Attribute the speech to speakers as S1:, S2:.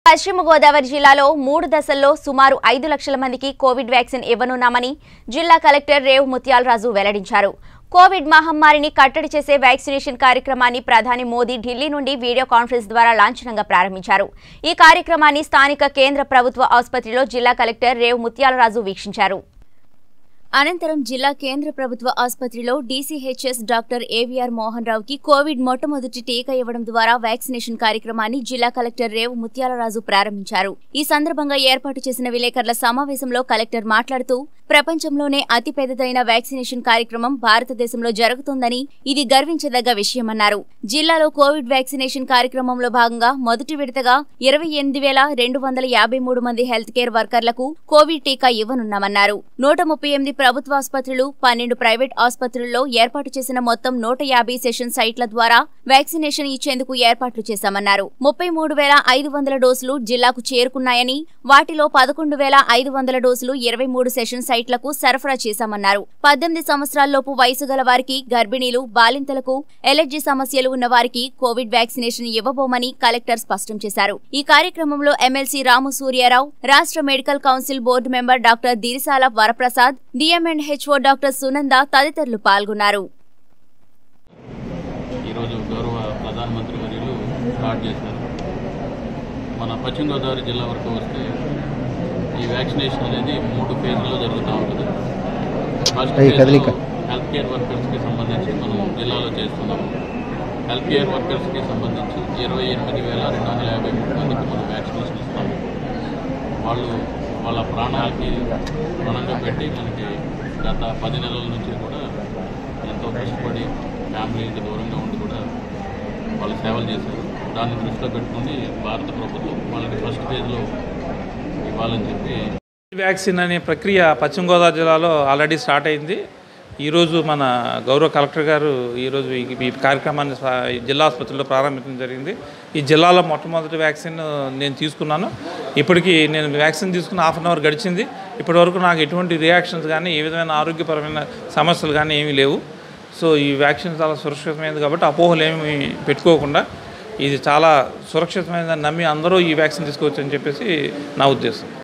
S1: పశ్చిమ గోదావరి జిల్లాలో మూడు దశల్లో సుమారు ఐదు లక్షల మందికి కోవిడ్ వ్యాక్సిన్ ఇవ్వనున్నామని జిల్లా కలెక్టర్ రేవు ముత్యాలరాజు వెల్లడించారు కోవిడ్ మహమ్మారిని కట్టడి చేసే వ్యాక్సినేషన్ కార్యక్రమాన్ని ప్రధాని మోదీ ఢిల్లీ నుండి వీడియో కాన్ఫరెన్స్ ద్వారా లాంఛనంగా ప్రారంభించారు ఈ కార్యక్రమాన్ని స్థానిక కేంద్ర ప్రభుత్వ ఆసుపత్రిలో జిల్లా కలెక్టర్ రేవు ముత్యాలరాజు వీక్షించారు అనంతరం జిల్లా కేంద్ర ప్రభుత్వ ఆసుపత్రిలో డీసీహెచ్ఎస్ డాక్టర్ ఏవీఆర్ మోహన్ రావుకి కోవిడ్ మొట్టమొదటి టీకా ఇవ్వడం ద్వారా వ్యాక్సినేషన్ కార్యక్రమాన్ని జిల్లా కలెక్టర్ రేవు ముత్యాలరాజు ప్రారంభించారు ఈ సందర్భంగా ఏర్పాటు చేసిన విలేకరుల సమావేశంలో కలెక్టర్ మాట్లాడుతూ ప్రపంచంలోనే అతి పెద్దదైన వ్యాక్సినేషన్ కార్యక్రమం భారతదేశంలో జరుగుతోందని ఇది గర్వించదగ్గ విషయమన్నారు జిల్లాలో కోవిడ్ వ్యాక్సినేషన్ కార్యక్రమంలో భాగంగా మొదటి విడతగా ఇరవై ఎనిమిది వేల రెండు వందల యాభై మూడు మంది హెల్త్ కేర్ వర్కర్లకు కోవిడ్ టీకా ఇవ్వనున్నామన్నారు నూట ముప్పై ఎనిమిది ప్రభుత్వ ఆసుపత్రులు పన్నెండు ప్రైవేట్ ఆసుపత్రుల్లో ఏర్పాటు చేసిన మొత్తం నూట యాభై సెషన్ సైట్ల ద్వారా వ్యాక్సినేషన్ ఇచ్చేందుకు ఏర్పాట్లు చేశామన్నారు ముప్పై మూడు వేల ఐదు వందల డోసులు జిల్లాకు చేరుకున్నాయని వాటిలో పదకొండు వేల ఐదు వందల డోసులు ఇరవై మూడు సెషన్ సైట్లకు సరఫరా చేశామన్నారు పద్దెనిమిది సంవత్సరాల్లోపు వయసు గల వారికి గర్భిణీలు బాలింతలకు ఎలర్జీ సమస్యలు ఉన్న వారికి కోవిడ్ వ్యాక్సినేషన్ ఇవ్వబోమని కలెక్టర్ స్పష్టం చేశారు ఈ కార్యక్రమంలో ఎమ్మెల్సీ రాము సూర్యారావు రాష్ట్ర medical council board member doctor Dirisala Varaprasad DM and HO doctor Sunanda తదితరులు పాల్గొన్నారు
S2: ఈరోజు గౌరవ ప్రధానమంత్రి వర్యులు స్టార్ట్ చేశారు మన పశ్చిమ గోదావరి జిల్లా వరకు వస్తే ఈ వ్యాక్సినేషన్ అనేది మూడు ఫేజ్లో జరుగుతూ ఉంటుంది ఫస్ట్
S3: అయ్యి
S2: ఫేజ్లో
S3: కదలిక.
S2: హెల్త్ కేర్ వర్కర్స్కి సంబంధించి మనం జిల్లాలో చేస్తున్నాము హెల్త్ కేర్ వర్కర్స్కి సంబంధించి ఇరవై ఎనిమిది వేల రెండు వందల యాభై మూడు మందికి మనం వ్యాక్సినేషన్ ఇస్తాము వాళ్ళు వాళ్ళ ప్రాణాలకి రుణంగా పెట్టి మనకి గత పది నెలల నుంచి కూడా ఎంతో కష్టపడి ఫ్యామిలీకి దూరంగా ఉండి కూడా వాళ్ళు సేవలు చేశారు దాన్ని దృష్టిలో పెట్టుకుని భారత ప్రభుత్వం వాళ్ళకి ఫస్ట్ ఫేజ్లో ఇవ్వాలని చెప్పి
S4: వ్యాక్సిన్ అనే ప్రక్రియ పశ్చిమ గోదావరి జిల్లాలో ఆల్రెడీ స్టార్ట్ అయింది ఈరోజు మన గౌరవ కలెక్టర్ గారు ఈరోజు ఈ ఈ కార్యక్రమాన్ని స్వా- ఈ జిల్లా ఆసుపత్రిలో ప్రారంభించడం జరిగింది ఈ జిల్లాలో మొట్టమొదటి వ్యాక్సిన్ నేను తీసుకున్నాను ఇప్పటికి నేను వ్యాక్సిన్ తీసుకున్న హాఫ్ అన్ అవర్ గడిచింది ఇప్పటి వరకు నాకు ఎటువంటి రియాక్షన్స్ కానీ ఏ విధమైన ఆరోగ్యపరమైన సమస్యలు కానీ ఏమీ లేవు సో ఈ వ్యాక్సిన్ చాలా సురక్షితమైనది కాబట్టి అపోహలు ఏమి పెట్టుకోకుండా ఇది చాలా సురక్షితమైనదని నమ్మి అందరూ ఈ వ్యాక్సిన్ తీసుకోవచ్చు అని చెప్పేసి నా ఉద్దేశం